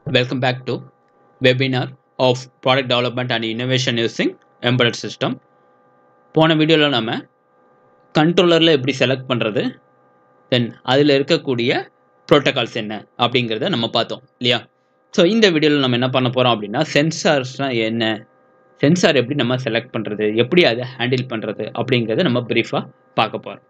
Welcome back to webinar of product development and innovation using embedded system. போன வீடியோவில் நம்ம கண்ட்ரோலரில் எப்படி செலக்ட் பண்ணுறது தென் அதில் இருக்கக்கூடிய ப்ரோட்டோகால்ஸ் என்ன அப்படிங்கிறத நம்ம பார்த்தோம் இல்லையா ஸோ இந்த வீடியோவில் நம்ம என்ன பண்ண போகிறோம் அப்படின்னா சென்சார்ஸ்னால் என்ன சென்சார் எப்படி நம்ம செலக்ட் பண்ணுறது எப்படி அதை ஹேண்டில் பண்ணுறது அப்படிங்கிறத நம்ம ப்ரீஃபாக பார்க்க போகிறோம்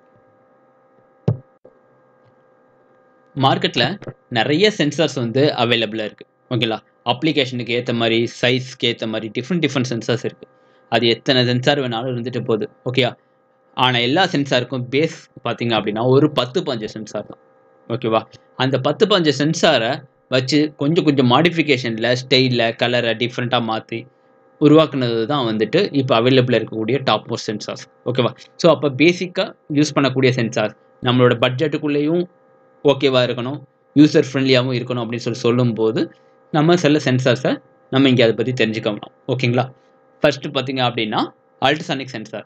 மார்க்கெட்டில் நிறைய சென்சார்ஸ் வந்து அவைலபிளாக இருக்குது ஓகேங்களா அப்ளிகேஷனுக்கு ஏற்ற மாதிரி சைஸ்க்கு ஏற்ற மாதிரி டிஃப்ரெண்ட் டிஃப்ரெண்ட் சென்சார்ஸ் இருக்குது அது எத்தனை சென்சார் வேணாலும் இருந்துட்டு போகுது ஓகேயா ஆனால் எல்லா சென்சாருக்கும் பேஸ் பார்த்தீங்க அப்படின்னா ஒரு பத்து பஞ்சு சென்சார் தான் ஓகேவா அந்த பத்து பஞ்சு சென்சாரை வச்சு கொஞ்சம் கொஞ்சம் மாடிஃபிகேஷனில் ஸ்டைலில் கலரை டிஃப்ரெண்ட்டாக மாற்றி உருவாக்குனது தான் வந்துட்டு இப்போ அவைலபிளாக இருக்கக்கூடிய டாப் மோஸ்ட் சென்சார்ஸ் ஓகேவா ஸோ அப்போ பேசிக்காக யூஸ் பண்ணக்கூடிய சென்சார்ஸ் நம்மளோட பட்ஜெட்டுக்குள்ளேயும் ஓகேவாக இருக்கணும் யூசர் ஃப்ரெண்ட்லியாகவும் இருக்கணும் அப்படின்னு சொல்லி சொல்லும்போது நம்ம சில சென்சார்ஸை நம்ம இங்கே அதை பற்றி தெரிஞ்சுக்கலாம் ஓகேங்களா ஃபர்ஸ்ட்டு பார்த்தீங்க அப்படின்னா அல்ட்ராசானிக் சென்சார்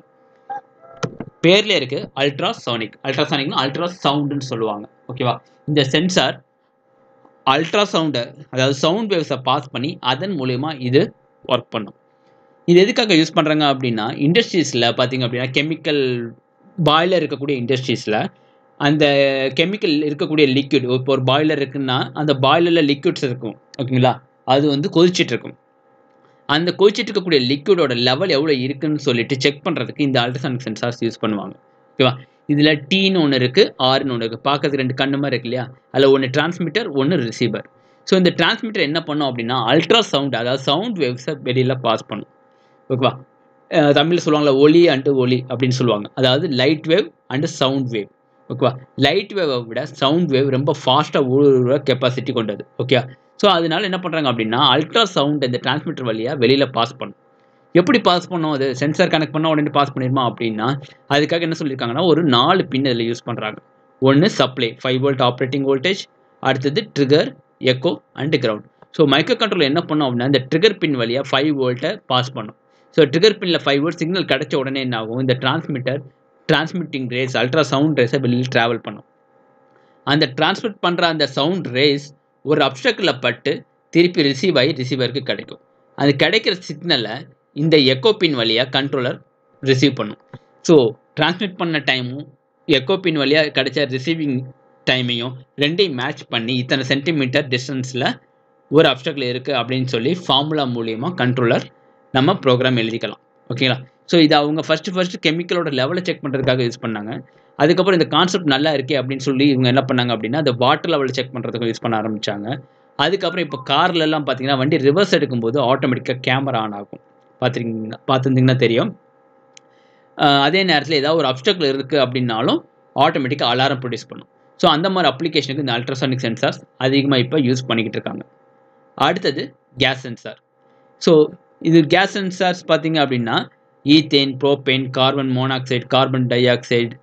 பேர்லேயே இருக்குது அல்ட்ரா சானிக் அல்ட்ராசானிக்னா அல்ட்ரா சவுண்டுன்னு சொல்லுவாங்க ஓகேவா இந்த சென்சார் அல்ட்ரா சவுண்டை அதாவது சவுண்ட் வேவ்ஸை பாஸ் பண்ணி அதன் மூலயமா இது ஒர்க் பண்ணும் இது எதுக்காக யூஸ் பண்ணுறாங்க அப்படின்னா இண்டஸ்ட்ரீஸில் பார்த்தீங்க அப்படின்னா கெமிக்கல் பாய்லர் இருக்கக்கூடிய இண்டஸ்ட்ரீஸில் அந்த கெமிக்கல் இருக்கக்கூடிய லிக்விட் இப்போ ஒரு பாய்லர் இருக்குன்னா அந்த பாய்லரில் லிக்விட்ஸ் இருக்கும் ஓகேங்களா அது வந்து கொதிச்சிட்டு இருக்கும் அந்த கொதிச்சிட்டு இருக்கக்கூடிய லிக்விடோட லெவல் எவ்வளோ இருக்குன்னு சொல்லிட்டு செக் பண்ணுறதுக்கு இந்த அல்ட்ராசானிக் சென்சார்ஸ் யூஸ் பண்ணுவாங்க ஓகேவா இதில் டீன்னு ஒன்று இருக்குது ஆர்னு ஒன்று இருக்குது பார்க்கறதுக்கு ரெண்டு கண்ணு மாதிரி இருக்கு இல்லையா அதில் ஒன்று டிரான்ஸ்மிட்டர் ஒன்று ரிசீவர் ஸோ இந்த டிரான்ஸ்மிட்டர் என்ன பண்ணும் அப்படின்னா அல்ட்ரா சவுண்ட் அதாவது சவுண்ட் வேவ்ஸை வெளியில் பாஸ் பண்ணும் ஓகேவா தமிழில் சொல்லுவாங்களா ஒலி அண்டு ஒலி அப்படின்னு சொல்லுவாங்க அதாவது light wave and sound wave ஓகேவா லைட் வேவை விட சவுண்ட் வேவ் ரொம்ப ஃபாஸ்ட்டாக ஊடுருவ கெப்பாசிட்டி கொண்டது ஓகே ஸோ அதனால என்ன பண்ணுறாங்க அப்படின்னா அல்ட்ரா சவுண்ட் இந்த டிரான்ஸ்மிட்டர் வழியாக வெளியில் பாஸ் பண்ணும் எப்படி பாஸ் பண்ணோம் அது சென்சார் கனெக்ட் பண்ணால் உடனே பாஸ் பண்ணிடுமா அப்படின்னா அதுக்காக என்ன சொல்லியிருக்காங்கன்னா ஒரு நாலு பின் இதில் யூஸ் பண்ணுறாங்க ஒன்று supply five volt operating voltage அடுத்தது trigger echo and ground so micro control என்ன பண்ணோம் அப்படின்னா இந்த ட்ரிகர் பின் வழியாக ஃபைவ் வோல்ட்டை பாஸ் பண்ணும் ஸோ ட்ரிகர் பின்னில் ஃபைவ் வோல்ட் சிக்னல் கிடைச்ச உடனே என்ன ஆகும் இந்த transmitter transmitting rays ultrasound ரேஸை வெளியில் ட்ராவல் பண்ணும் அந்த டிரான்ஸ்மிட் பண்ணுற அந்த சவுண்ட் ரேஸ் ஒரு அப்டக்கில் பட்டு திருப்பி ரிசீவ் ஆகி ரிசீவருக்கு கிடைக்கும் அது கிடைக்கிற சிக்னலை இந்த எக்கோ பின் வழியாக கண்ட்ரோலர் ரிசீவ் பண்ணும் ஸோ டிரான்ஸ்மிட் பண்ண டைமும் எக்கோ பின் வழியாக கிடைச்ச ரிசீவிங் டைமையும் ரெண்டையும் மேட்ச் பண்ணி இத்தனை சென்டிமீட்டர் டிஸ்டன்ஸில் ஒரு அப்டக்கில் இருக்குது அப்படின்னு சொல்லி ஃபார்முலா மூலியமாக கண்ட்ரோலர் நம்ம ப்ரோக்ராம் எழுதிக்கலாம் ஓகேங்களா ஸோ இது அவங்க ஃபஸ்ட்டு ஃபஸ்ட்டு கெமிக்கலோட லெவலை செக் பண்ணுறதுக்காக யூஸ் பண்ணாங்க அதுக்கப்புறம் இந்த கான்செப்ட் நல்லா இருக்கே அப்படின்னு சொல்லி இவங்க என்ன பண்ணாங்க அப்படின்னா அந்த வாட்டர் லெவலை செக் பண்ணுறதுக்கு யூஸ் பண்ண ஆரம்பித்தாங்க அதுக்கப்புறம் இப்போ கார்லலாம் பார்த்தீங்கன்னா வண்டி ரிவர்ஸ் எடுக்கும்போது ஆட்டோமேட்டிக்காக கேமரா ஆன் ஆகும் பார்த்துருக்கீங்க பார்த்துருந்தீங்கன்னா தெரியும் அதே நேரத்தில் ஏதாவது ஒரு அப்டக்கில் இருக்குது அப்படின்னாலும் ஆட்டோமேட்டிக்காக அலாரம் ப்ரொடியூஸ் பண்ணும் ஸோ அந்த மாதிரி அப்ளிகேஷனுக்கு இந்த அல்ட்ராசானிக் சென்சார்ஸ் அதிகமாக இப்போ யூஸ் பண்ணிக்கிட்டு இருக்காங்க அடுத்தது கேஸ் சென்சார் ஸோ இது கேஸ் சென்சார்ஸ் பார்த்தீங்க அப்படின்னா ethane propane carbon monoxide carbon dioxide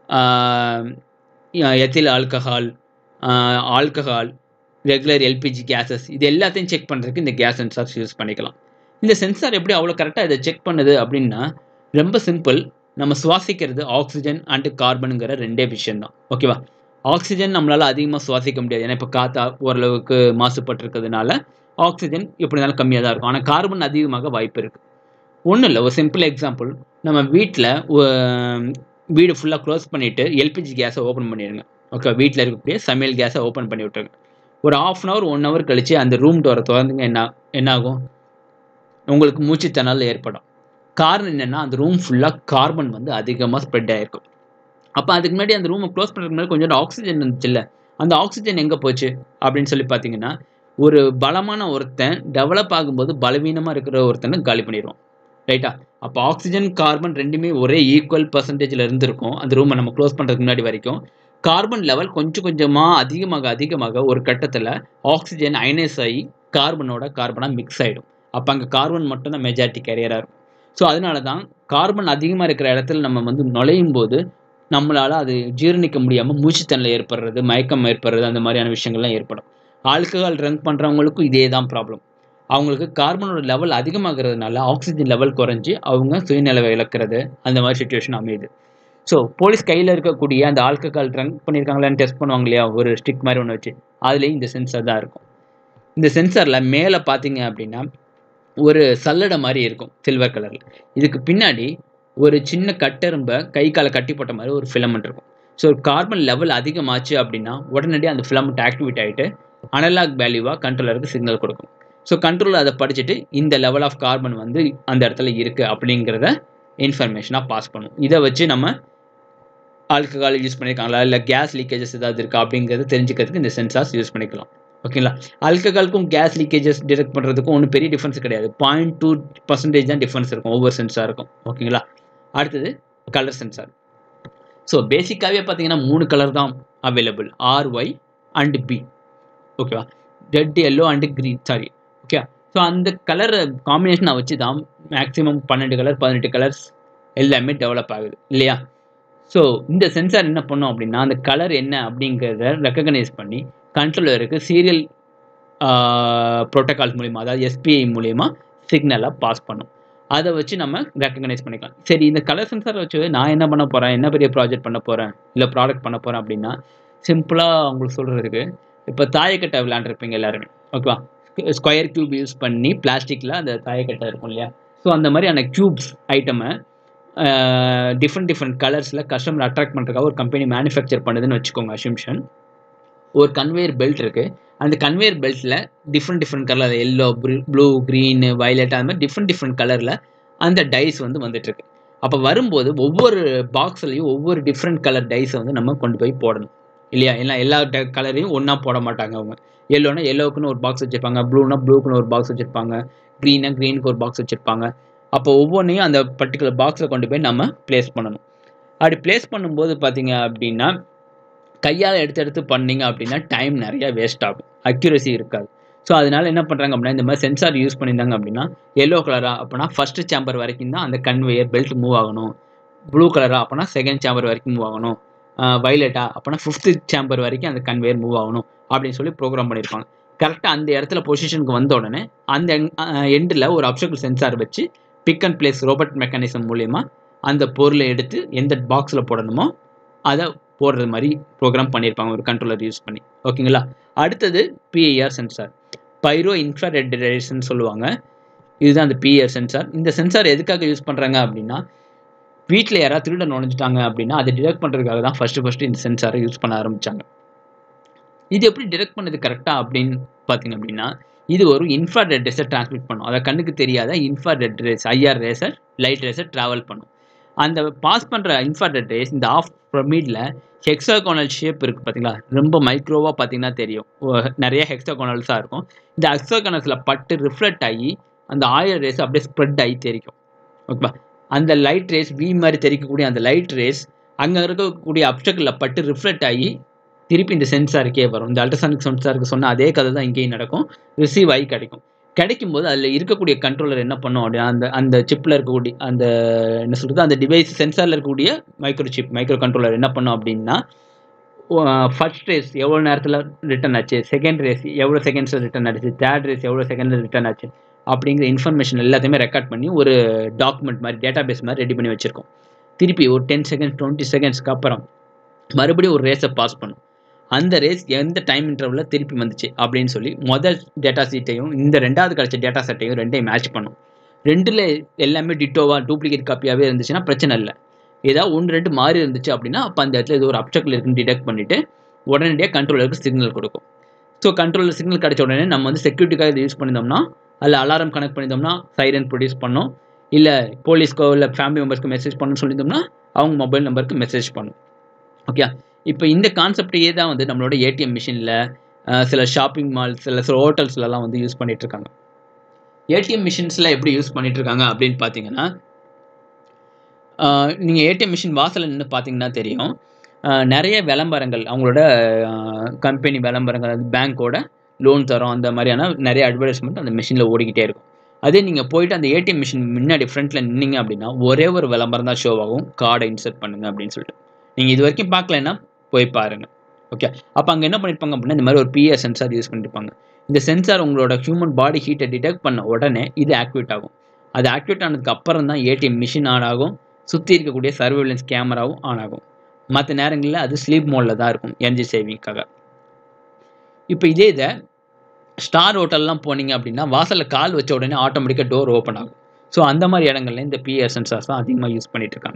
ethyl alcohol alcohol regular LPG gases இது எல்லாத்தையும் செக் பண்ணுறதுக்கு இந்த கேஸ் சென்சார்ஸ் யூஸ் பண்ணிக்கலாம் இந்த சென்சார் எப்படி அவ்வளோ கரெக்டாக இதை செக் பண்ணுது அப்படின்னா ரொம்ப சிம்பிள் நம்ம சுவாசிக்கிறது ஆக்சிஜன் அண்டு கார்பனுங்கிற ரெண்டே விஷயம்தான் ஓகேவா ஆக்சிஜன் நம்மளால் அதிகமாக சுவாசிக்க முடியாது ஏன்னா இப்போ காற்றா ஓரளவுக்கு மாசுபட்டிருக்கிறதுனால ஆக்சிஜன் எப்படி இருந்தாலும் கம்மியாக தான் இருக்கும் ஆனால் கார்பன் அதிகமாக வாய்ப்பு இருக்குது ஒன்றும் இல்லை ஒரு சிம்பிள் எக்ஸாம்பிள் நம்ம வீட்டில் வீடு ஃபுல்லாக க்ளோஸ் பண்ணிவிட்டு எல்பிஜி கேஸை ஓப்பன் பண்ணிடுங்க ஓகே வீட்டில் இருக்கக்கூடிய சமையல் கேஸை ஓப்பன் பண்ணி விட்டுருங்க ஒரு half an hour one hour கழித்து அந்த ரூம் டோரை திறந்துங்க என்ன என்ன ஆகும் உங்களுக்கு மூச்சு திணறல் ஏற்படும் காரணம் என்னென்னா அந்த ரூம் ஃபுல்லாக கார்பன் வந்து அதிகமாக ஸ்ப்ரெட் ஆகிருக்கும் அப்போ அதுக்கு முன்னாடி அந்த ரூமை க்ளோஸ் பண்ணுறதுக்கு முன்னாடி கொஞ்சம் ஆக்சிஜன் இருந்துச்சுல்ல அந்த ஆக்சிஜன் எங்கே போச்சு அப்படின்னு சொல்லி பார்த்தீங்கன்னா ஒரு பலமான ஒருத்தன் டெவலப் ஆகும்போது பலவீனமாக இருக்கிற ஒருத்தனை காலி பண்ணிடுவோம் ரைட்டா அப்போ ஆக்சிஜன் கார்பன் ரெண்டுமே ஒரே ஈக்குவல் பர்சன்டேஜில் இருந்திருக்கும் அந்த ரூமை நம்ம க்ளோஸ் பண்ணுறதுக்கு முன்னாடி வரைக்கும் கார்பன் லெவல் கொஞ்சம் கொஞ்சமாக அதிகமாக அதிகமாக ஒரு கட்டத்தில் ஆக்சிஜன் அயனைஸ் ஆகி கார்பனோட கார்பனாக மிக்ஸ் ஆகிடும் அப்போ அங்கே கார்பன் மட்டும் தான் மெஜாரிட்டி கேரியராக இருக்கும் ஸோ அதனால தான் கார்பன் அதிகமாக இருக்கிற இடத்துல நம்ம வந்து நுழையும் போது நம்மளால் அது ஜீரணிக்க முடியாமல் மூச்சுத்தனில் ஏற்படுறது மயக்கம் ஏற்படுறது அந்த மாதிரியான விஷயங்கள்லாம் ஏற்படும் ஆல்கஹால் ட்ரங்க் பண்ணுறவங்களுக்கும் இதே தான் ப்ராப்ளம் அவங்களுக்கு கார்பனோட லெவல் அதிகமாகிறதுனால ஆக்சிஜன் லெவல் குறைஞ்சி அவங்க சுயநிலவை இழக்கிறது அந்த மாதிரி சுச்சுவேஷன் அமையுது ஸோ போலீஸ் கையில் இருக்கக்கூடிய அந்த ஆல்கஹால் ட்ரங்க் பண்ணியிருக்காங்களான்னு டெஸ்ட் பண்ணுவாங்க இல்லையா ஒரு ஸ்டிக் மாதிரி ஒன்று வச்சு அதுலேயும் இந்த சென்சர் தான் இருக்கும் இந்த சென்சாரில் மேலே பார்த்தீங்க அப்படின்னா ஒரு சல்லடை மாதிரி இருக்கும் சில்வர் கலரில் இதுக்கு பின்னாடி ஒரு சின்ன கட்டெரும்பை கை காலை கட்டி போட்ட மாதிரி ஒரு ஃபிலமெண்ட் இருக்கும் ஸோ கார்பன் லெவல் அதிகமாச்சு அப்படின்னா உடனடியாக அந்த ஃபிலமெண்ட் ஆக்டிவேட் ஆகிட்டு அனலாக் வேல்யூவாக கண்ட்ரோலருக்கு சிக்னல் கொடுக்கும் ஸோ கண்ட்ரோலர் அதை படிச்சுட்டு இந்த லெவல் ஆஃப் கார்பன் வந்து அந்த இடத்துல இருக்குது அப்படிங்கிறத இன்ஃபர்மேஷனாக பாஸ் பண்ணும் இதை வச்சு நம்ம ஆல்கஹால் யூஸ் பண்ணியிருக்காங்களா இல்லை கேஸ் லீக்கேஜஸ் ஏதாவது இருக்கா அப்படிங்கிறத தெரிஞ்சுக்கிறதுக்கு இந்த சென்சார்ஸ் யூஸ் பண்ணிக்கலாம் ஓகேங்களா ஆல்கஹாலுக்கும் கேஸ் லீக்கேஜஸ் டிடெக்ட் பண்ணுறதுக்கும் ஒன்றும் பெரிய டிஃப்ரென்ஸ் கிடையாது பாயிண்ட் டூ பர்சன்டேஜ் தான் டிஃப்ரென்ஸ் இருக்கும் ஒவ்வொரு சென்சாருக்கும் ஓகேங்களா அடுத்தது கலர் சென்சார் ஸோ பேசிக்காகவே பார்த்தீங்கன்னா மூணு கலர் தான் available R Y and B ஓகேவா red yellow and green sorry okay so அந்த கலர் காம்பினேஷனை வச்சு தான் மேக்ஸிமம் பன்னெண்டு கலர் பதினெட்டு கலர்ஸ் எல்லாமே டெவலப் ஆகுது இல்லையா ஸோ இந்த சென்சார் என்ன பண்ணும் அப்படின்னா அந்த கலர் என்ன அப்படிங்கிறத ரெக்கக்னைஸ் பண்ணி கண்ட்ரோலருக்கு சீரியல் ப்ரோட்டோகால்ஸ் மூலிமா அதாவது எஸ்பிஐ மூலிமா சிக்னலை பாஸ் பண்ணும் அதை வச்சு நம்ம ரெக்கக்னைஸ் பண்ணிக்கலாம் சரி இந்த கலர் சென்சாரை வச்சு நான் என்ன பண்ண போகிறேன் என்ன பெரிய ப்ராஜெக்ட் பண்ண போகிறேன் இல்லை ப்ராடக்ட் பண்ண போகிறேன் அப்படின்னா சிம்பிளாக உங்களுக்கு சொல்கிறதுக்கு இப்போ தாயக்கட்டை விளையாண்டுருப்பீங்க எல்லாருமே ஓகேவா ஸ்கொயர் க்யூப் யூஸ் பண்ணி பிளாஸ்டிக்கில் அந்த தாயக்கட்டை இருக்கும் இல்லையா ஸோ அந்த மாதிரியான க்யூப்ஸ் ஐட்டமை டிஃப்ரெண்ட் டிஃப்ரெண்ட் கலர்ஸில் கஸ்டமர் அட்ராக்ட் பண்ணுறதுக்காக ஒரு கம்பெனி மேனுஃபேக்சர் பண்ணுதுன்னு வச்சுக்கோங்க அசிம்ஷன் ஒரு கன்வேயர் பெல்ட் இருக்குது அந்த கன்வேயர் பெல்ட்டில் different different colour yellow blue green violet அந்த மாதிரி டிஃப்ரெண்ட் டிஃப்ரெண்ட் கலரில் அந்த டைஸ் வந்து வந்துட்டுருக்கு அப்போ வரும்போது ஒவ்வொரு பாக்ஸ்லையும் ஒவ்வொரு டிஃப்ரெண்ட் கலர் டைஸை வந்து நம்ம கொண்டு போய் போடணும் இல்லையா எல்லாம் எல்லா கலரையும் ஒன்றா போட மாட்டாங்க அவங்க எல்லோனா எல்லோவுக்குன்னு ஒரு பாக்ஸ் வச்சுருப்பாங்க ப்ளூனா ப்ளூக்குன்னு ஒரு பாக்ஸ் வச்சுருப்பாங்க க்ரீனா க்ரீனுக்கு ஒரு பாக்ஸ் வச்சுருப்பாங்க அப்போ ஒவ்வொன்றையும் அந்த பர்டிகுலர் பாக்ஸில் கொண்டு போய் நம்ம ப்ளேஸ் பண்ணணும் அப்படி ப்ளேஸ் பண்ணும்போது பார்த்தீங்க அப்படின்னா கையால் எடுத்து எடுத்து பண்ணீங்க அப்படின்னா டைம் நிறையா வேஸ்ட் ஆகும் அக்யூரசி இருக்காது ஸோ அதனால என்ன பண்ணுறாங்க அப்படின்னா இந்த மாதிரி சென்சார் யூஸ் பண்ணியிருந்தாங்க அப்படின்னா எல்லோ கலராக அப்படின்னா ஃபஸ்ட்டு சேம்பர் வரைக்கும் தான் அந்த கன்வேயர் பெல்ட் மூவ் ஆகணும் ப்ளூ கலராக அப்படின்னா செகண்ட் சேம்பர் வரைக்கும் மூவ் ஆகணும் வைலட்டா அப்படின்னா ஃபிஃப்த்து சேம்பர் வரைக்கும் அந்த கன்வேயர் மூவ் ஆகணும் அப்படின்னு சொல்லி ப்ரோக்ராம் பண்ணியிருப்பாங்க கரெக்டாக அந்த இடத்துல பொசிஷனுக்கு வந்த உடனே அந்த எண்டில் ஒரு அப்சர்கிள் சென்சார் வச்சு pick and place robot mechanism மூலயமா அந்த பொருளை எடுத்து எந்த பாக்ஸில் போடணுமோ அதை போடுறது மாதிரி ப்ரோக்ராம் பண்ணியிருப்பாங்க ஒரு கண்ட்ரோலர் யூஸ் பண்ணி ஓகேங்களா அடுத்தது PIR sensor pyro infrared radiation சொல்லுவாங்க இதுதான் அந்த பிஐஆர் சென்சார் இந்த சென்சார் எதுக்காக யூஸ் பண்ணுறாங்க அப்படின்னா வீட்டில் யாராவது திருட நுழைஞ்சிட்டாங்க அப்படின்னா அதை டிடெக்ட் பண்ணுறதுக்காக தான் ஃபஸ்ட்டு ஃபஸ்ட்டு இந்த சென்சாரை யூஸ் பண்ண ஆரம்பித்தாங்க இது எப்படி டிடெக்ட் பண்ணது கரெக்டாக அப்படின்னு பார்த்தீங்க அப்படின்னா இது ஒரு இன்ஃப்ராரெட் ரேஸை டிரான்ஸ்மிட் பண்ணும் அதை கண்ணுக்கு தெரியாத infrared rays IR rays or light ரேஸை ட்ராவல் பண்ணும் அந்த பாஸ் பண்ணுற இன்ஃப்ராரெட் ரேஸ் இந்த ஆஃப் ப்ரமிடில் ஹெக்ஸாகோனல் ஷேப் இருக்குது பார்த்தீங்களா ரொம்ப மைக்ரோவாக பார்த்தீங்கன்னா தெரியும் நிறைய ஹெக்ஸாகோனல்ஸாக இருக்கும் இந்த ஹெக்ஸாகோனல்ஸில் பட்டு ரிஃப்ளெக்ட் ஆகி அந்த ஆயில் ரேஸ் அப்படியே ஸ்ப்ரெட் ஆகி தெரிக்கும் ஓகேவா அந்த லைட் ரேஸ் வி மாதிரி தெரிக்கக்கூடிய அந்த லைட் ரேஸ் அங்கே இருக்கக்கூடிய அப்டக்கில் பட்டு ரிஃப்ளெக்ட் ஆகி திருப்பி இந்த சென்சாருக்கே வரும் இந்த அல்ட்ராசானிக் சென்சாருக்கு சொன்ன அதே கதை தான் இங்கேயும் நடக்கும் ரிசீவ் ஆகி கிடைக்கும் கிடைக்கும் போது அதில் இருக்கக்கூடிய கண்ட்ரோலர் என்ன பண்ணும் அப்படின்னா அந்த அந்த சிப்பில் இருக்கக்கூடிய அந்த என்ன சொல்கிறது அந்த டிவைஸ் சென்சாரில் இருக்கக்கூடிய மைக்ரோ சிப் மைக்ரோ கண்ட்ரோலர் என்ன பண்ணும் அப்படின்னா ஃபர்ஸ்ட் ரேஸ் எவ்வளோ நேரத்தில் ரிட்டர்ன் ஆச்சு செகண்ட் ரேஸ் எவ்வளோ செகண்ட்ஸில் ரிட்டர்ன் ஆச்சு தேர்ட் ரேஸ் எவ்வளோ செகண்டில் ரிட்டர்ன் ஆச்சு அப்படிங்கிற இன்ஃபர்மேஷன் எல்லாத்தையுமே ரெக்கார்ட் பண்ணி ஒரு டாக்குமெண்ட் மாதிரி டேட்டா பேஸ் மாதிரி ரெடி பண்ணி வச்சுருக்கோம் திருப்பி ஒரு டென் செகண்ட்ஸ் டுவெண்ட்டி செகண்ட்ஸ்க்கு அப்புறம் மறுபடியும் ஒரு ரேஸை பாஸ் பண்ணும் அந்த ரேஸ் எந்த டைம் இன்டர்வலில் திருப்பி வந்துச்சு அப்படின்னு சொல்லி மொதல் டேட்டா சீட்டையும் இந்த ரெண்டாவது கிடச்ச டேட்டா செட்டையும் ரெண்டையும் மேட்ச் பண்ணும் ரெண்டில் எல்லாமே டிட்டோவாக டூப்ளிகேட் காப்பியாகவே இருந்துச்சுன்னா பிரச்சனை இல்லை ஏதாவது ஒன்று ரெண்டு மாறி இருந்துச்சு அப்படின்னா அப்போ அந்த இடத்துல ஏதோ ஒரு அப்டக்கில் இருக்குன்னு டிடெக்ட் பண்ணிவிட்டு உடனடியாக கண்ட்ரோலருக்கு சிக்னல் கொடுக்கும் ஸோ கண்ட்ரோலர் சிக்னல் கிடைச்ச உடனே நம்ம வந்து செக்யூரிட்டிக்காக இதை யூஸ் பண்ணியிருந்தோம்னா அதில் அலாரம் கனெக்ட் பண்ணியிருந்தோம்னா சைரன் ப்ரொடியூஸ் பண்ணோம் இல்லை போலீஸ்க்கோ இல்லை ஃபேமிலி மெம்பர்ஸ்க்கு மெசேஜ் பண்ணணும்னு சொல்லியிருந்தோம்னா அவங்க மொபைல் நம்பருக்கு மெசேஜ் பண்ணும் ஓகே இப்போ இந்த கான்செப்டையே தான் வந்து நம்மளோட ஏடிஎம் மிஷினில் சில ஷாப்பிங் மால்ஸ் சில சில ஹோட்டல்ஸ்லலாம் வந்து யூஸ் பண்ணிட்டு இருக்காங்க ஏடிஎம் மிஷின்ஸில் எப்படி யூஸ் பண்ணிட்டு இருக்காங்க அப்படின்னு பார்த்தீங்கன்னா நீங்கள் ஏடிஎம் மிஷின் வாசலில் நின்று பார்த்தீங்கன்னா தெரியும் நிறைய விளம்பரங்கள் அவங்களோட கம்பெனி விளம்பரங்கள் அது பேங்க்கோட லோன் தரோம் அந்த மாதிரியான நிறைய அட்வர்டைஸ்மெண்ட் அந்த மிஷினில் ஓடிக்கிட்டே இருக்கும் அதே நீங்கள் போயிட்டு அந்த ஏடிஎம் மிஷின் முன்னாடி ஃப்ரண்ட்டில் நின்னீங்க அப்படின்னா ஒரே ஒரு விளம்பரம் தான் ஷோ ஆகும் கார்டை இன்சர்ட் பண்ணுங்க அப்படின்னு சொல்லிட்டு நீங்கள் இது வரைக்கும் பார்க்கலன்னா போய் பாருங்கள் ஓகே அப்போ அங்கே என்ன பண்ணியிருப்பாங்க அப்படின்னா இந்த மாதிரி ஒரு பிஆர் சென்சார் யூஸ் பண்ணியிருப்பாங்க இந்த சென்சார் உங்களோட ஹியூமன் பாடி ஹீட்டை டிடெக்ட் பண்ண உடனே இது ஆக்டிவேட் ஆகும் அது ஆக்டிவேட் ஆனதுக்கு அப்புறம் தான் ஏடிஎம் மிஷின் ஆன் ஆகும் சுற்றி இருக்கக்கூடிய சர்வேலன்ஸ் கேமராவும் ஆன் ஆகும் மற்ற நேரங்களில் அது ஸ்லீப் மோடில் தான் இருக்கும் எனர்ஜி சேவிங்க்காக இப்போ இதே இதை ஸ்டார் ஹோட்டல்லாம் போனீங்க அப்படின்னா வாசலில் கால் வச்ச உடனே ஆட்டோமேட்டிக்காக டோர் ஓப்பன் ஆகும் ஸோ அந்த மாதிரி இடங்கள்ல இந்த பிஆர் சென்சார்ஸ் தான் அதிகமாக யூஸ் பண்ணிட்டு இருக்காங்க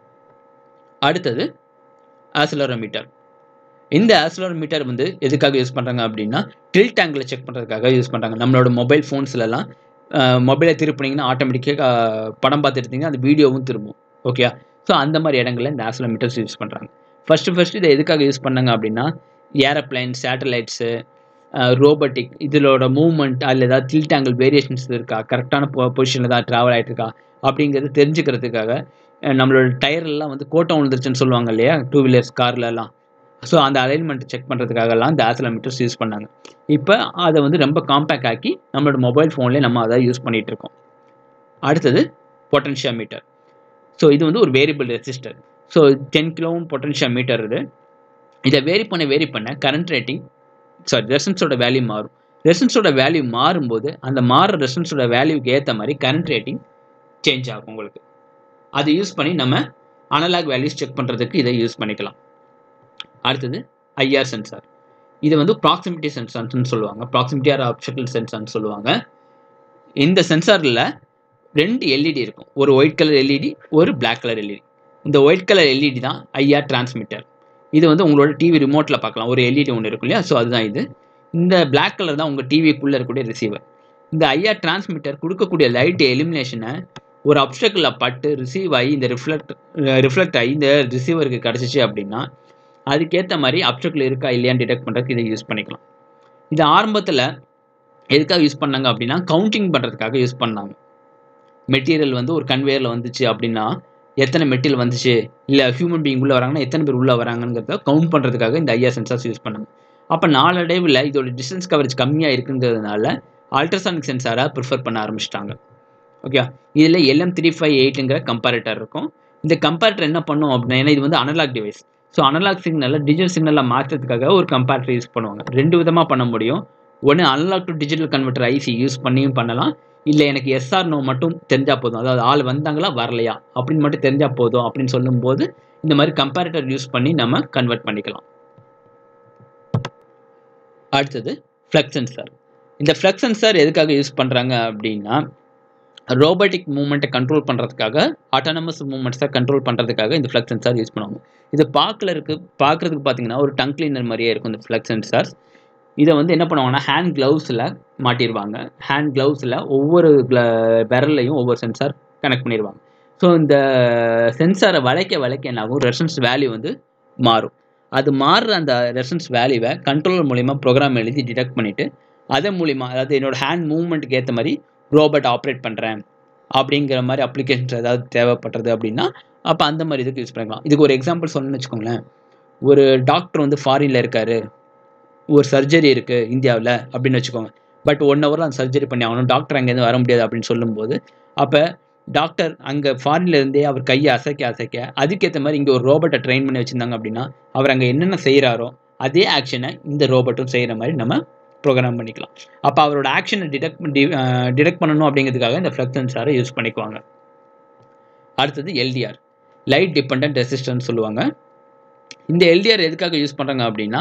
அடுத்தது ஆசிலரோமீட்டர் இந்த ஆசிலரோமீட்டர் வந்து எதுக்காக யூஸ் பண்ணுறாங்க அப்படின்னா டில்ட் ஆங்கிள் செக் பண்ணுறதுக்காக யூஸ் பண்ணுறாங்க நம்மளோட மொபைல் ஃபோன்ஸ்லலாம் மொபைலை திருப்பினீங்கன்னா ஆட்டோமேட்டிக்காக படம் பார்த்துட்டு இருந்தீங்கன்னா அந்த வீடியோவும் திரும்பும் ஓகே ஸோ அந்த மாதிரி இடங்கள்ல இந்த ஆசிலோமீட்டர்ஸ் யூஸ் பண்ணுறாங்க ஃபஸ்ட்டு ஃபஸ்ட்டு இதை எதுக்காக யூஸ் பண்ணாங்க அப்படின்னா ஏரோப்ளைன் சேட்டலைட்ஸு ரோபோட்டிக் இதோட மூவ்மெண்ட் அதில் ஏதாவது டில்ட் ஆங்கிள் வேரியேஷன்ஸ் இருக்கா கரெக்டான பொ பொசிஷனில் தான் ட்ராவல் ஆகிட்டு இருக்கா அப்படிங்கிறது தெரிஞ்சுக்கிறதுக்காக அஹ் நம்மளோட டயர்லாம் வந்து கோட்டம் விழுந்துருச்சுன்னு சொல்லுவாங்க இல்லையா டூ வீலர்ஸ் கார்லலாம் ஸோ அந்த அலைன்மெண்ட் செக் பண்ணுறதுக்காகலாம் இந்த ஆசிலோமீட்டர்ஸ் யூஸ் பண்ணாங்க இப்போ அதை வந்து ரொம்ப காம்பேக்ட் ஆக்கி நம்மளோட மொபைல் ஃபோன்லேயே நம்ம அதை யூஸ் பண்ணிகிட்டு இருக்கோம் அடுத்தது பொட்டன்ஷியோமீட்டர் ஸோ இது வந்து ஒரு வேரியபிள் ரெசிஸ்டர் ஸோ டென் கிலோவும் பொட்டன்ஷியோமீட்டர் இது இதை வேரி பண்ண வேரி பண்ண கரண்ட் ரேட்டிங் சாரி ரெசன்ஸோட வேல்யூ மாறும் ரெசன்ஸோட வேல்யூ மாறும்போது அந்த மாறுற ரெசன்ஸோட வேல்யூக்கு ஏற்ற மாதிரி கரண்ட் ரேட்டிங் சேஞ்ச் ஆகும் உங்களுக்கு அதை யூஸ் பண்ணி நம்ம அனலாக் வேல்யூஸ் செக் பண்ணுறதுக்கு இதை யூஸ் பண்ணிக்கலாம் அடுத்தது ஐஆர் சென்சார் இது வந்து ப்ராக்சிமிட்டி சென்சார்ஸ்னு சொல்லுவாங்க ப்ராக்சிமிட்டி ஆர் ஆப்ஷக்கல் சென்சார்னு சொல்லுவாங்க இந்த சென்சாரில் ரெண்டு எல்இடி இருக்கும் ஒரு ஒயிட் கலர் எல்இடி ஒரு பிளாக் கலர் எல்இடி இந்த ஒயிட் கலர் எல்இடி தான் ஐஆர் டிரான்ஸ்மிட்டர் இது வந்து உங்களோட டிவி ரிமோட்டில் பார்க்கலாம் ஒரு எல்இடி ஒன்று இருக்கும் இல்லையா ஸோ அதுதான் இது இந்த பிளாக் கலர் தான் உங்கள் டிவிக்குள்ளே இருக்கக்கூடிய ரிசீவர் இந்த ஐஆர் டிரான்ஸ்மிட்டர் கொடுக்கக்கூடிய லைட் எலிமினேஷனை ஒரு அப்டக்கில் பட்டு ரிசீவ் ஆகி இந்த ரிஃப்ளெக்ட் ரிஃப்ளெக்ட் ஆகி இந்த ரிசீவருக்கு கிடச்சிச்சு அப்படின்னா அதுக்கேற்ற மாதிரி அப்டக்கில் இருக்கா இல்லையான்னு டிடெக்ட் பண்ணுறதுக்கு இதை யூஸ் பண்ணிக்கலாம் இது ஆரம்பத்தில் எதுக்காக யூஸ் பண்ணாங்க அப்படின்னா கவுண்டிங் பண்ணுறதுக்காக யூஸ் பண்ணாங்க மெட்டீரியல் வந்து ஒரு கன்வேயரில் வந்துச்சு அப்படின்னா எத்தனை மெட்டீரியல் வந்துச்சு இல்லை ஹியூமன் பீயிங் உள்ளே வராங்கன்னா எத்தனை பேர் உள்ளே வராங்கிறத கவுண்ட் பண்ணுறதுக்காக இந்த ஐஆர் சென்சார்ஸ் யூஸ் பண்ணாங்க அப்போ நாளடைவில் இதோட டிஸ்டன்ஸ் கவரேஜ் கம்மியாக இருக்குங்கிறதுனால அல்ட்ராசானிக் சென்சாரை ப்ரிஃபர் பண்ண ஆரம்பிச்சிட்டாங்க ஓகே இதில் எல்எம் த்ரீ ஃபைவ் எயிட்டுங்கிற கம்பேரேட்டர் இருக்கும் இந்த கம்பேரேட்டர் என்ன பண்ணும் அப்படின்னா ஏன்னா இது வந்து அனலாக் டிவைஸ் ஸோ அனலாக் சிக்னலை டிஜிட்டல் சிக்னலில் மாற்றுறதுக்காக ஒரு கம்பேரேட்டர் யூஸ் பண்ணுவாங்க ரெண்டு விதமாக பண்ண முடியும் ஒன்று analogue to digital converter IC use பண்ணியும் பண்ணலாம் இல்லை எனக்கு எஸ்ஆர் நோ மட்டும் தெரிஞ்சால் போதும் அதாவது ஆள் வந்தாங்களா வரலையா அப்படின்னு மட்டும் தெரிஞ்சால் போதும் அப்படின்னு சொல்லும்போது இந்த மாதிரி கம்பேரேட்டர் யூஸ் பண்ணி நம்ம கன்வெர்ட் பண்ணிக்கலாம் அடுத்தது ஃப்ளக்ஸ் சென்சார் இந்த ஃப்ளக்ஸ் சென்சார் எதுக்காக யூஸ் பண்ணுறாங்க அப்படின்னா ரோபோட்டிக் மூவ்மெண்ட்டை கண்ட்ரோல் பண்ணுறதுக்காக ஆட்டானமஸ் மூவ்மெண்ட்ஸை கண்ட்ரோல் பண்ணுறதுக்காக இந்த ஃப்ளக்ஸ் சென்சார் யூஸ் பண்ணுவாங்க இது பார்க்கல இருக்கு பார்க்குறதுக்கு பார்த்தீங்கன்னா ஒரு டங் கிளீனர் மாதிரியே இருக்கும் இந்த ஃப்ளக்ஸ் சென்சார்ஸ் இதை வந்து என்ன பண்ணுவாங்கன்னா ஹேண்ட் க்ளவுஸில் மாட்டிடுவாங்க ஹேண்ட் க்ளவுஸில் ஒவ்வொரு விரல்லையும் ஒவ்வொரு சென்சார் கனெக்ட் பண்ணிடுவாங்க ஸோ இந்த சென்சாரை வளைக்க வளைக்க என்ன ஆகும் ரெசன்ஸ் வேல்யூ வந்து மாறும் அது மாறுற அந்த ரெசன்ஸ் வேல்யூவை கண்ட்ரோலர் மூலிமா ப்ரோக்ராம் எழுதி டிடெக்ட் பண்ணிவிட்டு அதன் மூலிமா அதாவது என்னோட ஹேண்ட் மூவ்மெண்ட்டுக்கு ஏற்ற மாதிரி ரோபோட் ஆப்ரேட் பண்ணுறேன் அப்படிங்கிற மாதிரி அப்ளிகேஷன்ஸ் ஏதாவது தேவைப்படுறது அப்படின்னா அப்போ அந்த மாதிரி இதுக்கு யூஸ் பண்ணிக்கலாம் இதுக்கு ஒரு எக்ஸாம்பிள் சொல்லணும்னு வச்சுக்கோங்களேன் ஒரு டாக்டர் வந்து ஃபாரினில் இருக்கார் ஒரு சர்ஜரி இருக்குது இந்தியாவில் அப்படின்னு வச்சுக்கோங்க பட் ஒன் ஹவரில் அந்த சர்ஜரி பண்ணி ஆகணும் டாக்டர் அங்கேருந்து வர முடியாது அப்படின்னு சொல்லும்போது அப்போ டாக்டர் அங்கே ஃபாரின்ல இருந்தே அவர் கையை அசைக்க அசைக்க அதுக்கேற்ற மாதிரி இங்கே ஒரு ரோபோட்டை ட்ரெயின் பண்ணி வச்சுருந்தாங்க அப்படின்னா அவர் அங்கே என்னென்ன செய்கிறாரோ அதே ஆக்ஷனை இந்த ரோபோட்டும் செய்கிற மாதிரி நம்ம ப்ரோக்ராம் பண்ணிக்கலாம் அப்போ அவரோட ஆக்ஷனை டிடெக்ட் டிடெக்ட் பண்ணணும் அப்படிங்கிறதுக்காக இந்த ஃப்ளக்ஸ் சென்சாரை யூஸ் பண்ணிக்குவாங்க அடுத்தது எல்டிஆர் லைட் டிபெண்ட் ரெசிஸ்டன்ஸ் சொல்லுவாங்க இந்த எல்டிஆர் எதுக்காக யூஸ் பண்ணுறாங்க அப்படின்னா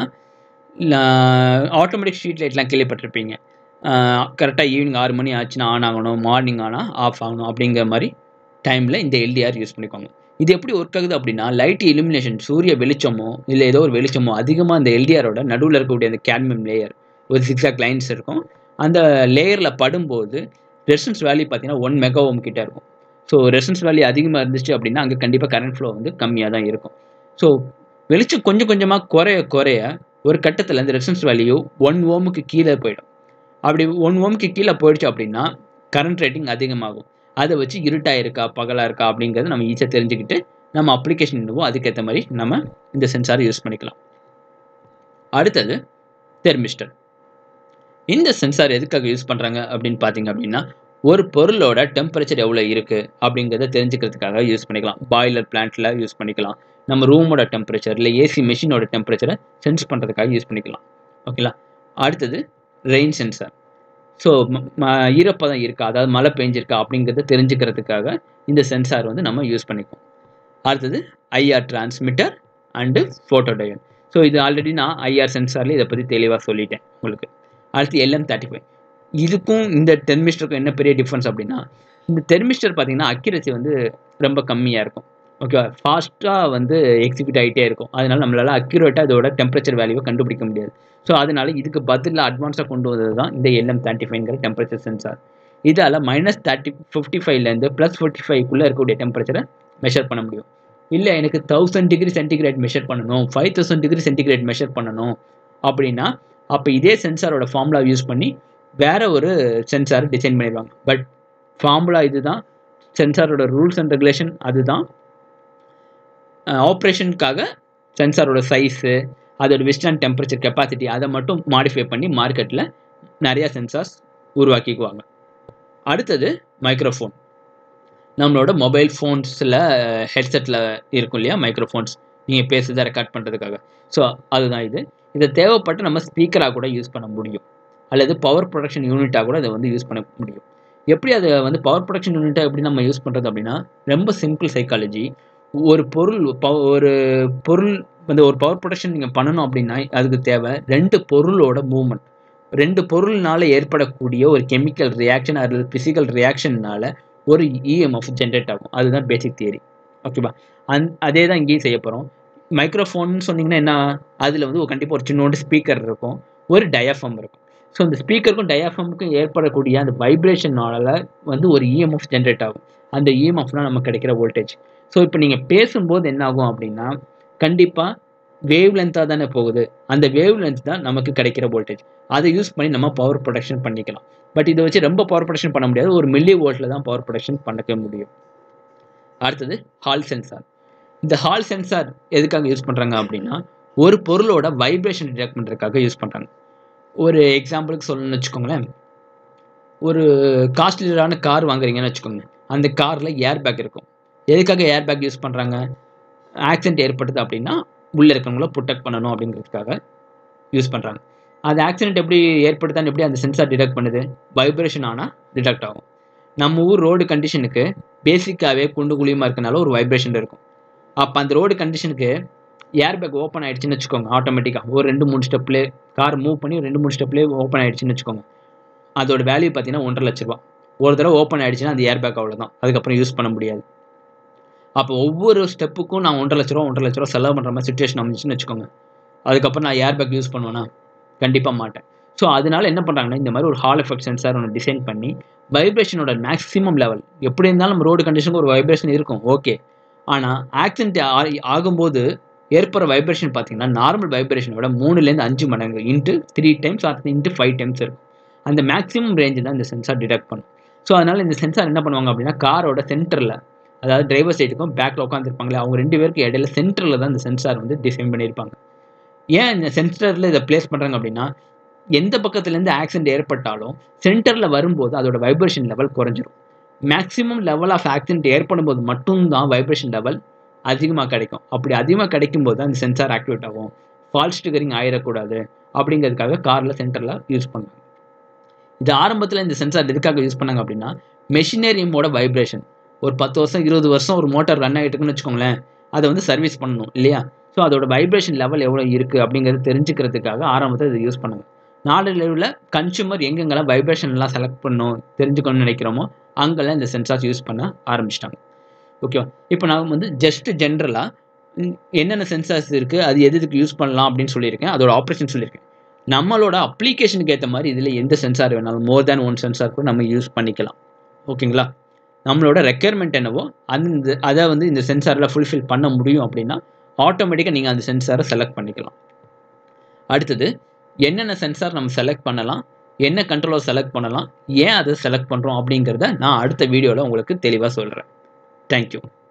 ஆட்டோமேட்டிக் ஸ்ட்ரீட் லைட்லாம் கேள்விப்பட்டிருப்பீங்க கரெக்டாக ஈவினிங் ஆறு மணி ஆச்சுன்னா ஆன் ஆகணும் மார்னிங் ஆனால் ஆஃப் ஆகணும் அப்படிங்கிற மாதிரி டைமில் இந்த எல்டிஆர் யூஸ் பண்ணிக்கோங்க இது எப்படி ஒர்க் ஆகுது அப்படின்னா லைட் இலுமினேஷன் சூரிய வெளிச்சமோ இல்லை ஏதோ ஒரு வெளிச்சமோ அதிகமாக இந்த எல்டிஆரோட நடுவில் இருக்கக்கூடிய அந்த கேட்மியம் லேயர் ஒரு சிக்ஸாக் லைன்ஸ் இருக்கும் அந்த லேயரில் படும்போது ரெசன்ஸ் வேல்யூ பார்த்தீங்கன்னா ஒன் மெகா ஓம் கிட்ட இருக்கும் ஸோ ரெசன்ஸ் வேல்யூ அதிகமாக இருந்துச்சு அப்படின்னா அங்கே கண்டிப்பாக கரண்ட் ஃப்ளோ வந்து கம்மியாக தான் இருக்கும் ஸோ வெளிச்சம் கொஞ்சம் கொஞ்சமாக குறைய குறைய ஒரு கட்டத்தில் இந்த ரெசன்ஸ் வேல்யூ ஒன் ஓமுக்கு கீழே போயிடும் அப்படி ஒன் ஓமுக்கு கீழே போயிடுச்சு அப்படின்னா கரண்ட் ரேட்டிங் அதிகமாகும் அதை வச்சு இருட்டாக இருக்கா பகலாக இருக்கா அப்படிங்கிறத நம்ம ஈஸியாக தெரிஞ்சுக்கிட்டு நம்ம அப்ளிகேஷன் என்னவோ அதுக்கேற்ற மாதிரி நம்ம இந்த சென்சாரை யூஸ் பண்ணிக்கலாம் அடுத்தது தெர்மிஸ்டர் இந்த சென்சார் எதுக்காக யூஸ் பண்ணுறாங்க அப்படின்னு பார்த்தீங்க அப்படின்னா ஒரு பொருளோட டெம்பரேச்சர் எவ்வளோ இருக்குது அப்படிங்கிறத தெரிஞ்சுக்கிறதுக்காக யூஸ் பண்ணிக்கலாம் பாய்லர் பிளான்ட்டில் யூஸ் பண்ணிக்கலாம் நம்ம ரூமோட டெம்பரேச்சர் இல்லை ஏசி மிஷினோட டெம்பரேச்சரை சென்ஸ் பண்ணுறதுக்காக யூஸ் பண்ணிக்கலாம் ஓகேங்களா அடுத்தது ரெயின் சென்சார் ஸோ ஈரப்பதம் இருக்கா அதாவது மழை பெஞ்சிருக்கா அப்படிங்கிறத தெரிஞ்சுக்கிறதுக்காக இந்த சென்சார் வந்து நம்ம யூஸ் பண்ணிக்குவோம் அடுத்தது IR transmitter and photo diode so இது ஆல்ரெடி நான் ஐஆர் சென்சாரில் இதை பற்றி தெளிவாக சொல்லிட்டேன் உங்களுக்கு அடுத்து எல்எம் தேர்ட்டி ஃபைவ் இதுக்கும் இந்த தெர்மிஸ்டருக்கும் என்ன பெரிய டிஃப்ரென்ஸ் அப்படின்னா இந்த தெர்மிஸ்டர் பார்த்தீங்கன்னா அக்யூரசி வந்து ரொம்ப கம்மியாக இருக்கும் ஓகேவா ஃபாஸ்ட்டாக வந்து எக்ஸிக்யூட் ஆகிட்டே இருக்கும் அதனால நம்மளால் அக்யூரேட்டாக இதோட டெம்பரேச்சர் வேல்யூவை கண்டுபிடிக்க முடியாது ஸோ அதனால இதுக்கு பதிலாக அட்வான்ஸாக கொண்டு வந்தது தான் இந்த எல்எம் தேர்ட்டி ஃபைவ்ங்கிற டெம்பரேச்சர் சென்சார் இதால் மைனஸ் தேர்ட்டி ஃபிஃப்டி ஃபைவ்லேருந்து ப்ளஸ் ஃபிஃப்டி ஃபைவ்க்குள்ளே இருக்கக்கூடிய டெம்பரேச்சரை மெஷர் பண்ண முடியும் இல்லை எனக்கு தௌசண்ட் டிகிரி சென்டிகிரேட் மெஷர் பண்ணணும் five thousand degree centigrade measure பண்ணணும் அப்படின்னா அப்போ இதே சென்சாரோட ஃபார்முலா யூஸ் பண்ணி வேற ஒரு சென்சார் டிசைன் பண்ணிடுவாங்க பட் ஃபார்முலா இதுதான் சென்சாரோட ரூல்ஸ் அண்ட் ரெகுலேஷன் அதுதான் ஆப்ரேஷனுக்காக சென்சாரோட சைஸு அதோட விஸ்டன் டெம்பரேச்சர் கெப்பாசிட்டி அதை மட்டும் மாடிஃபை பண்ணி மார்க்கெட்டில் நிறையா சென்சார்ஸ் உருவாக்கிக்குவாங்க அடுத்தது மைக்ரோஃபோன் நம்மளோட மொபைல் ஃபோன்ஸில் ஹெட்செட்டில் இருக்கும் இல்லையா மைக்ரோஃபோன்ஸ் நீங்கள் பேசுறதை ரெக்கார்ட் பண்ணுறதுக்காக ஸோ அதுதான் இது இதை தேவைப்பட்டு நம்ம ஸ்பீக்கராக கூட யூஸ் பண்ண முடியும் அல்லது பவர் ப்ரொடக்ஷன் யூனிட்டாக கூட இதை வந்து யூஸ் பண்ண முடியும் எப்படி அதை வந்து பவர் ப்ரொடக்ஷன் யூனிட்டாக எப்படி நம்ம யூஸ் பண்ணுறது அப்படின்னா ரொம்ப சிம்பிள் சைக்காலஜி ஒரு பொருள் ஒரு பொருள் வந்து ஒரு பவர் ப்ரொடக்ஷன் நீங்கள் பண்ணணும் அப்படின்னா அதுக்கு தேவை ரெண்டு பொருளோட மூவ்மெண்ட் ரெண்டு பொருள்னால ஏற்படக்கூடிய ஒரு கெமிக்கல் ரியாக்ஷன் அல்லது ஃபிசிக்கல் ரியாக்ஷன்னால ஒரு இஎம்எஃப் ஜென்ரேட் ஆகும் அதுதான் பேசிக் தியரி ஓகேவா அந் அதே தான் இங்கேயும் செய்ய போகிறோம் மைக்ரோஃபோன் சொன்னீங்கன்னா என்ன அதில் வந்து கண்டிப்பாக ஒரு சின்னோண்டு ஸ்பீக்கர் இருக்கும் ஒரு டயாஃபம் இருக்கும் ஸோ இந்த ஸ்பீக்கருக்கும் டயாஃபமுக்கும் ஏற்படக்கூடிய அந்த வைப்ரேஷனால வந்து ஒரு இஎம்எஃப் ஜென்ரேட் ஆகும் அந்த இஎம்எஃப்னால் நமக்கு கிடைக்கிற வோல்டேஜ் ஸோ இப்போ நீங்கள் பேசும்போது என்ன ஆகும் அப்படின்னா கண்டிப்பாக வேவ் லென்த்தாக தானே போகுது அந்த வேவ் லென்த் தான் நமக்கு கிடைக்கிற வோல்டேஜ் அதை யூஸ் பண்ணி நம்ம பவர் ப்ரொடக்ஷன் பண்ணிக்கலாம் பட் இதை வச்சு ரொம்ப பவர் ப்ரொடக்ஷன் பண்ண முடியாது ஒரு மில்லி வோல்ட்டில் தான் பவர் ப்ரொடக்ஷன் பண்ணக்க முடியும் அடுத்தது ஹால் சென்சார் இந்த ஹால் சென்சார் எதுக்காக யூஸ் பண்ணுறாங்க அப்படின்னா ஒரு பொருளோட வைப்ரேஷன் டிடெக்ட் பண்ணுறதுக்காக யூஸ் பண்ணுறாங்க ஒரு எக்ஸாம்பிளுக்கு சொல்லணும்னு வச்சுக்கோங்களேன் ஒரு காஸ்ட்லியரான கார் வாங்குறீங்கன்னு வச்சுக்கோங்க அந்த காரில் ஏர் பேக் இருக்கும் எதுக்காக ஏர் பேக் யூஸ் பண்ணுறாங்க ஆக்சிடென்ட் ஏற்படுது அப்படின்னா உள்ளே இருக்கிறவங்கள ப்ரொடெக்ட் பண்ணணும் அப்படிங்கிறதுக்காக யூஸ் பண்ணுறாங்க அது ஆக்சிடென்ட் எப்படி ஏற்படுத்தான்னு எப்படி அந்த சென்சார் டிடெக்ட் பண்ணுது வைப்ரேஷன் ஆனால் டிடெக்ட் ஆகும் நம்ம ஊர் ரோடு கண்டிஷனுக்கு பேசிக்காகவே குண்டு குழியுமா இருக்கனால ஒரு வைப்ரேஷன் இருக்கும் அப்போ அந்த ரோடு கண்டிஷனுக்கு ஏர் பேக் ஓப்பன் ஆகிடுச்சின்னு வச்சுக்கோங்க ஆட்டோமேட்டிக்காக ஒரு ரெண்டு மூணு ஸ்டெப்லேயே கார் மூவ் பண்ணி ரெண்டு மூணு ஸ்டெப்லேயே ஓப்பன் ஆகிடுச்சின்னு வச்சுக்கோங்க அதோட வேல்யூ பார்த்தீங்கன்னா ஒன்றரை லட்ச ரூபா ஒரு தடவை ஓப்பன் ஆகிடுச்சுன்னா அந்த ஏர் பேக் அவ்வளோதான் அதுக்கப்புறம் யூஸ் பண்ண முடியாது அப்போ ஒவ்வொரு ஸ்டெப்புக்கும் நான் ஒன்றரை லட்ச ரூபா ஒன்றரை லட்ச ரூபா செலவு பண்ணுற மாதிரி சுச்சுவேஷன் அமைச்சுன்னு வச்சுக்கோங்க அதுக்கப்புறம் நான் ஏர் பேக் யூஸ் பண்ணுவேன்னா கண்டிப்பாக மாட்டேன் ஸோ அதனால என்ன பண்ணுறாங்கன்னா இந்த மாதிரி ஒரு ஹால் எஃபெக்ட் சென்சார் ஒன்று டிசைன் பண்ணி வைப்ரேஷனோட மேக்ஸிமம் லெவல் எப்படி இருந்தாலும் நம்ம ரோடு கண்டிஷனுக்கு ஒரு வைப்ரேஷன் இருக்கும் ஓகே ஆனால் ஆக்சிடென்ட் ஆகும்போது ஏற்படுற வைப்ரேஷன் பார்த்தீங்கன்னா நார்மல் வைப்ரேஷனை விட மூணுலேருந்து அஞ்சு மடங்கு into three times or into five times இருக்கும் அந்த மேக்ஸிமம் ரேஞ்சு தான் இந்த சென்சார் டிடெக்ட் பண்ணும் ஸோ அதனால் இந்த சென்சார் என்ன பண்ணுவாங்க அப்படின்னா காரோட சென்டரில் அதாவது டிரைவர் சைடுக்கும் பேக்கில் உட்காந்துருப்பாங்களே அவங்க ரெண்டு பேருக்கு இடையில சென்டரில் தான் இந்த சென்சார் வந்து டிசைன் பண்ணியிருப்பாங்க ஏன் இந்த சென்டரில் இதை பிளேஸ் பண்ணுறாங்க அப்படின்னா எந்த பக்கத்துலேருந்து ஆக்சிடென்ட் ஏற்பட்டாலும் சென்டரில் வரும்போது அதோட வைப்ரேஷன் லெவல் குறைஞ்சிரும் மேக்ஸிமம் லெவல் ஆஃப் ஆக்சிடென்ட் ஏற்படும் போது மட்டும்தான் வைப்ரேஷன் லெவல் அதிகமாக கிடைக்கும் அப்படி அதிகமாக கிடைக்கும் போது அந்த சென்சார் ஆக்டிவேட் ஆகும் ஃபால்ஸ் ட்ரிகரிங் ஆயிடக்கூடாது அப்படிங்கிறதுக்காக காரில் சென்டரில் யூஸ் பண்ணாங்க இது ஆரம்பத்தில் இந்த சென்சார் எதுக்காக யூஸ் பண்ணாங்க அப்படின்னா மெஷினரியோட வைப்ரேஷன் ஒரு பத்து வருஷம் இருபது வருஷம் ஒரு மோட்டார் ரன் ஆகிட்டு இருக்குன்னு வச்சுக்கோங்களேன் அதை வந்து சர்வீஸ் பண்ணணும் இல்லையா ஸோ அதோட வைப்ரேஷன் லெவல் எவ்வளோ இருக்குது அப்படிங்கிறது தெரிஞ்சுக்கிறதுக்காக ஆரம்பத்தில் இதை யூஸ் பண்ணுங்க நாளடைவில் கன்சூமர் எங்கெங்கெல்லாம் வைப்ரேஷன்லாம் செலக்ட் பண்ணணும் தெரிஞ்சுக்கணும்னு நினைக்கிறோமோ அங்கெல்லாம் இந்த சென்சார்ஸ் யூஸ் பண்ண ஆரம்பிச்சிட்டாங்க ஓகேவா இப்போ நான் வந்து ஜஸ்ட் ஜென்ரலாக என்னென்ன சென்சார்ஸ் இருக்குது அது எது எதுக்கு யூஸ் பண்ணலாம் அப்படின்னு சொல்லியிருக்கேன் அதோட ஆப்ரேஷன் சொல்லியிருக்கேன் நம்மளோட அப்ளிகேஷனுக்கு ஏற்ற மாதிரி இதில் எந்த சென்சார் வேணாலும் மோர் தேன் ஒன் சென்சார் கூட நம்ம யூஸ் பண்ணிக்கலாம் ஓகேங்களா நம்மளோட ரெக்குயர்மெண்ட் என்னவோ அந்த அதை வந்து இந்த சென்சாரில் ஃபுல்ஃபில் பண்ண முடியும் அப்படின்னா ஆட்டோமேட்டிக்காக நீங்கள் அந்த சென்சாரை செலக்ட் பண்ணிக்கலாம் அடுத்தது என்னென்ன சென்சார் நம்ம செலக்ட் பண்ணலாம் என்ன கண்ட்ரோலர் செலக்ட் பண்ணலாம் ஏன் அதை செலக்ட் பண்ணுறோம் அப்படிங்கிறத நான் அடுத்த வீடியோவில் உங்களுக்கு தெளிவாக சொல்கிறேன் தேங்க்யூ